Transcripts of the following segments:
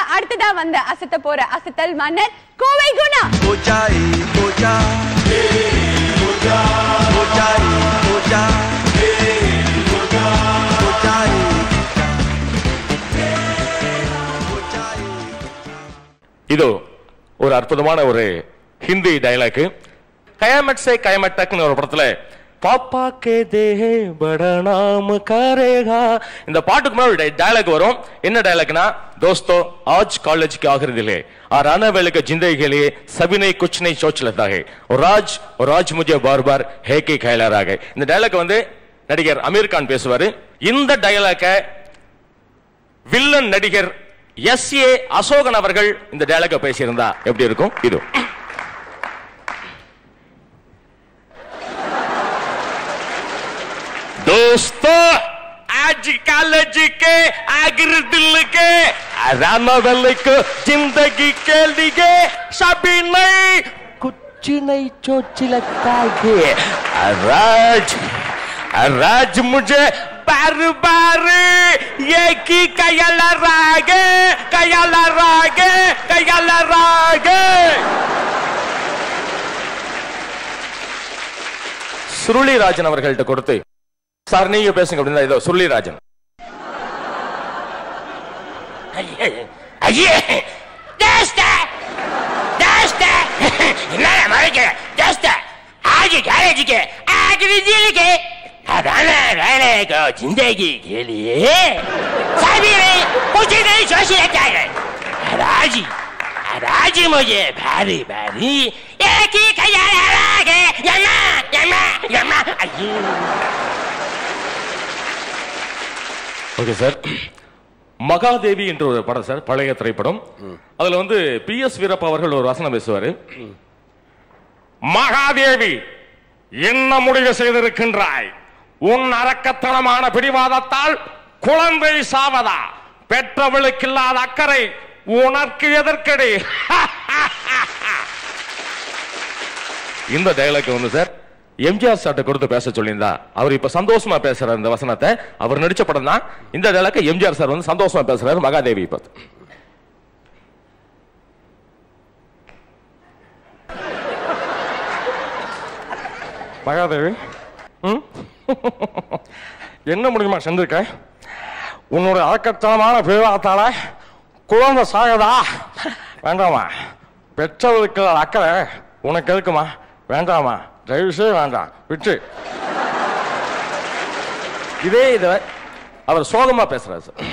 அடுத்ததா வந்து அசத்த போற அசத்தல் மன்னர் Kovai Guna Ojai, Oja. Oja. Ojai, Oja. Ojai. இதோ ஒரு அற்புதமான ஒரு ஹிந்தி டயலாக் கயாமட் சே கயாமட் டக்னு ஒரு படத்துல பாப்பா கே தேஹே பட நாம கரேகா இந்த பாட்டுக்கு முன்னாடி ஒரு டயலாக் வரும் என்ன டயலாக்னா दोस्तों आज कॉलेज के आखिरी दिन है और आने वाले के जिंदगी के लिए सभी ने कुछ नहीं सोच लेता है और आज और आज मुझे बार बार है के ख्याल आ गए இந்த டயலாக் வந்து நடிகர் அமீர் கான் பேசுவாரு இந்த டயலாக்க வில்லன் நடிகர் எஸ் ஏ அசோகன் அவர்கள் இந்த டயலாக பேசியிருந்தா எப்படி இருக்கும் இது दोस्तों आज कॉलेज के आखिर दिल के राना वाले को जिंदगी के लिए सभी नहीं कुछ नहीं सोच लगता है राज राज मुझे बार बार ये की कयला रागे कयला रागे कयला रागे சுருளிராஜன் அவர்கள்ட்ட கொடுத்து சார் நீங்க பேசுங்க அப்படின்னா இதோ சுருளிராஜன் ஐயே தேஸ்த தேஸ்த என்ன மறைக்க தேஸ்த आज कॉलेज के आखिरी दिन के राना रहने को जिंदगी के लिए सभी ने कुछ नहीं सोच लेता है राजी राजी मुझे भारी भारी एक ही ख्याल आ रहा है यमा यमा यमा अय्यो ஓகே சார் மகாதேவி என்ற ஒரு படம் சார் பழைய திரைப்படம் அதுல வந்து பி எஸ் வீரப்பா அவர்கள் ஒரு வசனம் பேசுவாரு மகாதேவி என்ன முடிவு செய்திருக்கின்றாய் உன் அரக்கத்தனமான பிடிவாதத்தால் குழந்தை சாவதா பெற்றவளுக்கு இல்லாத அக்கறை உனக்கு எதற்கடி இந்த டயலாக் வந்து சார் எம்ஜிஆர் சார்ட்ட கொடுத்து பேச சொல்லியிருந்தா அவர் இப்ப சந்தோஷமா பேசுறாரு இந்த வசனத்தை அவர் நடிச்ச படம் தான் இந்த டயலாக் எம்ஜிஆர் சார் வந்து சந்தோஷமா பேசுறாரு மகாதேவி இப்ப மகாதேவி ம்? என்ன முடியுமா செஞ்சிருக்க உன்னுடைய அடக்கத்தனமான பிரிவாத்தால குழந்தை சாகதா வேண்டாமா பெற்றவர்களுக்கு அக்கறை உனக்கு எதுக்குமா வேண்டாமா தயவு செய்து வேண்டாம் விட்டு இதே இத அவர் சோகமா பேசுறாரு சார்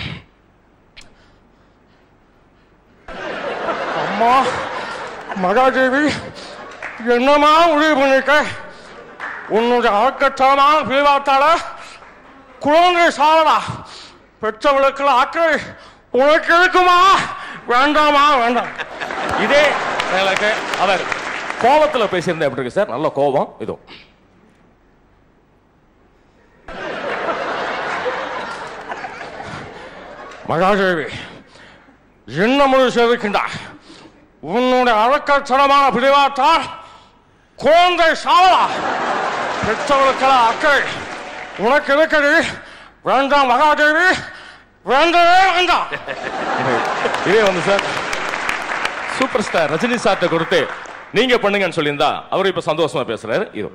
அம்மா மகாதேவி என்னமா முடிவு பண்ணிருக்க உன்னுடைய அடக்கத்தனமான பிரிவாத்தால குழந்தை சாவதா பெற்றவளுக்கு அக்கறை உனக்கு இருக்குமா வேண்டாமா வேண்டாம் இதே எனக்கு அவர் கோபத்துல பேசியிருந்தா எப்படி இருக்கு சார் நல்ல கோபம் இதோ மகாதேவி என்ன முடிவு செய்திருக்கின்றா உன்னுடைய அழக்கத்தனமான பிடிவாத்தால் குழந்தை சாவலா பெற்றவர்களுக்கெல்லாம் அக்கறை உனக்கு இருக்கிறது வேண்டாம் மகாதேவி வேண்டவே வேண்டாம் இதே வந்து சார் சூப்பர் ஸ்டார் ரஜினி சார்ட்ட கொடுத்து நீங்க பண்ணுங்கன்னு சொல்லியிருந்தா அவர் இப்ப சந்தோஷமா பேசுறாரு இது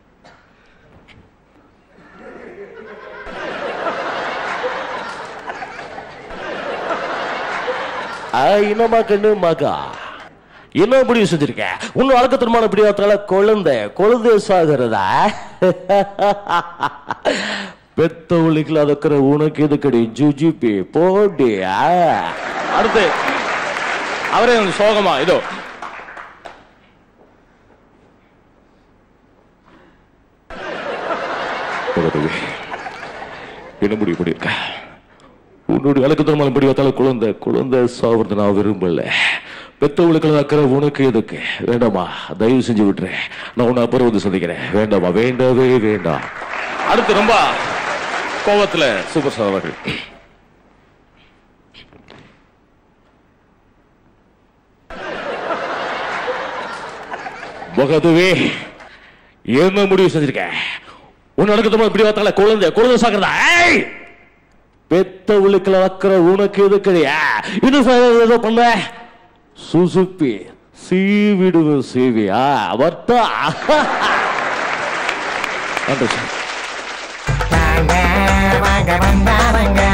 என்னமா கண்ணு மகா என்ன முடிவு செஞ்சிருக்க உன்னும் அடக்கத்தனமான பிடிவாத்தால குழந்தை குழந்தை சாகிறதா பெத்தவளுக்கு அதக்கிற உனக்கு எதுக்கடி ஜுஜிபி போடி ஆ. அடுத்து அவரே வந்து சோகமா இதோ பகதவி, என்ன முடிவு பண்ணிருக்க உன்னுடைய அழகுத்தனமான பிடிவாத்தால குழந்தை குழந்தை சாவறது நான் விரும்பல பெத்தவளுக்கு அக்கறை உனக்கு எதுக்கு வேண்டாமா தயவு செஞ்சு விட்டுறேன் நான் உன்னை அப்புறம் வந்து சந்திக்கிறேன் வேண்டாமா வேண்டவே வேண்டாம் அடுத்து ரொம்ப கோபத்துல சூப்பர் ஸ்டார் அவர்கள் பகதுவே என்ன முடிவு செஞ்சிருக்க உன் நடக்கத்தமா இப்படி பார்த்தால குழந்தை குழந்தை சாக்கிறதா ஏய் பெத்தவளுக்குள்ள அக்கறை உனக்கு எதுக்குறியா இன்னும் சார் ஏதோ பண்ண சுசுப்பி சீவிடுவேன் சீவியா வர்த்தா நன்றி சார் வாங்க வாங்க வந்தாரங்க